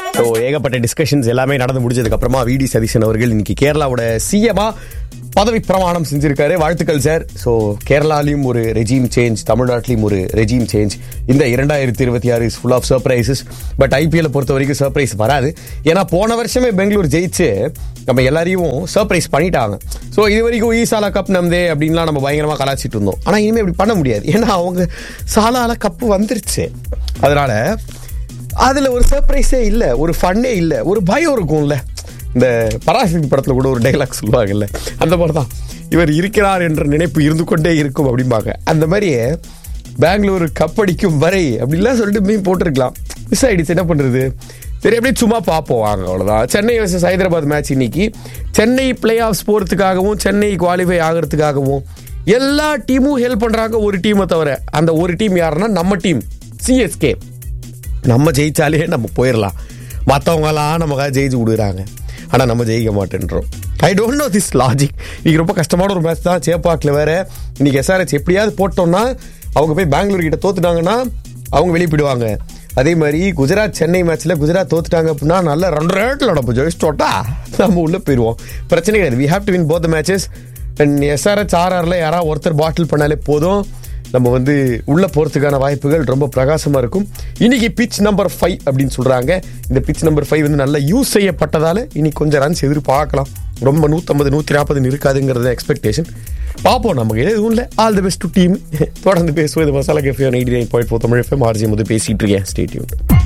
so ஏகப்பட்ட discussions எல்லாமே நடந்து முடிஞ்சதுக்கு அப்புறமா விடி சதீஷன் அவர்கள் இன்னைக்கு கேரளாவோட சிஎமா பதவி பிரமாணம் செஞ்சிருக்காரு வாழ்த்துக்கள் சார் ஸோ கேரளாலையும் ஒரு ரெஜீம் சேஞ்ச் தமிழ்நாட்டிலையும் ஒரு ரெஜீம் சேஞ்ச் இந்த இரண்டாயிரத்தி இருபத்தி ஆறு is full of surprises but IPL பொறுத்த வரைக்கும் சர்ப்ரைஸ் வராது ஏன்னா போன வருஷமே பெங்களூர் ஜெயிச்சு நம்ம எல்லாரையும் சர்ப்ரைஸ் பண்ணிட்டாங்க ஸோ இது வரைக்கும் ஈ சாலா கப் நம்தே அப்படின்லாம் நம்ம பயங்கரமாக கலாச்சிட்டு இருந்தோம் ஆனால் இனிமேல் இப்படி பண்ண முடியாது ஏன்னா அவங்க சாலால கப்பு வந்துருச்சு அதனால அதுல ஒரு சர்ப்ரைஸே இல்ல ஒரு ஃபன்னே இல்ல ஒரு பயம் இருக்கும்ல இந்த பராசக்தி படத்துல கூட ஒரு டைலாக் சொல்லுவாங்கல்ல அந்த மாதிரி தான் இவர் இருக்கிறார் என்ற நினைப்பு இருந்து கொண்டே இருக்கும் அப்படிம்பாங்க அந்த மாதிரியே பெங்களூர் கப் அடிக்கும் வரை அப்படிலாம் சொல்லிட்டு மீன் போட்டிருக்கலாம் மிஸ் ஆயிடுச்சு என்ன பண்றது சரி அப்படியே சும்மா பார்ப்போம் வாங்க அவ்வளோதான் சென்னை வர்சஸ் ஹைதராபாத் மேட்ச் இன்னைக்கு சென்னை பிளே ஆஃப்ஸ் போகிறதுக்காகவும் சென்னை குவாலிஃபை ஆகிறதுக்காகவும் எல்லா டீமும் ஹெல்ப் பண்றாங்க ஒரு டீமை தவிர அந்த ஒரு டீம் யாருன்னா நம்ம டீம் சிஎஸ்கே நம்ம ஜெயிச்சாலே நம்ம போயிடலாம் மற்றவங்கலாம் நமக்காக ஜெயிச்சு விடுறாங்க ஆனால் நம்ம ஜெயிக்க மாட்டேன்றோம் I don't know this logic இன்னைக்கு ரொம்ப கஷ்டமான ஒரு மேட்ச் தான் சேப்பாக்கில் வேற இன்னைக்கு எஸ்ஆர்ஹெச் எப்படியாவது போட்டோம்னா அவங்க போய் பெங்களூர் கிட்ட தோத்துட்டாங்கன்னா அவங்க வெளியே போயிடுவாங்க அதே மாதிரி குஜராத் சென்னை மேட்ச்ல குஜராத் தோத்துட்டாங்க அப்படின்னா நல்ல ரெண்டு ரேட்டில் நம்ம ஜெயிச்சிட்டோட்டா நம்ம உள்ள போயிடுவோம் பிரச்சனை கிடையாது we have to win both matches and SRH ஆர்ஆர்ல யாராவது ஒருத்தர் பாட்டில் பண்ணாலே போதும் நம்ம வந்து உள்ள போறதுக்கான வாய்ப்புகள் ரொம்ப பிரகாசமா இருக்கும் இன்னைக்கு பிச் நம்பர் ஃபைவ் அப்படின்னு சொல்றாங்க இந்த பிச் நம்பர் ஃபைவ் வந்து நல்லா யூஸ் செய்யப்பட்டதால இன்னைக்கு கொஞ்சம் ரன்ஸ் எதிர்பார்க்கலாம் ரொம்ப நூற்றம்பது நூற்றி நாற்பது இருக்காதுங்கிறத எக்ஸ்பெக்டேஷன் பார்ப்போம் நமக்கு எதுவும் இல்லை ஆல் தி பெஸ்ட் டீம் தொடர்ந்து பேசுவோம் இது masala cafe eighty nine point four Tamil FM RJ Muthu பேசிட்டு இருக்கேன் ஸ்டேட்யூன்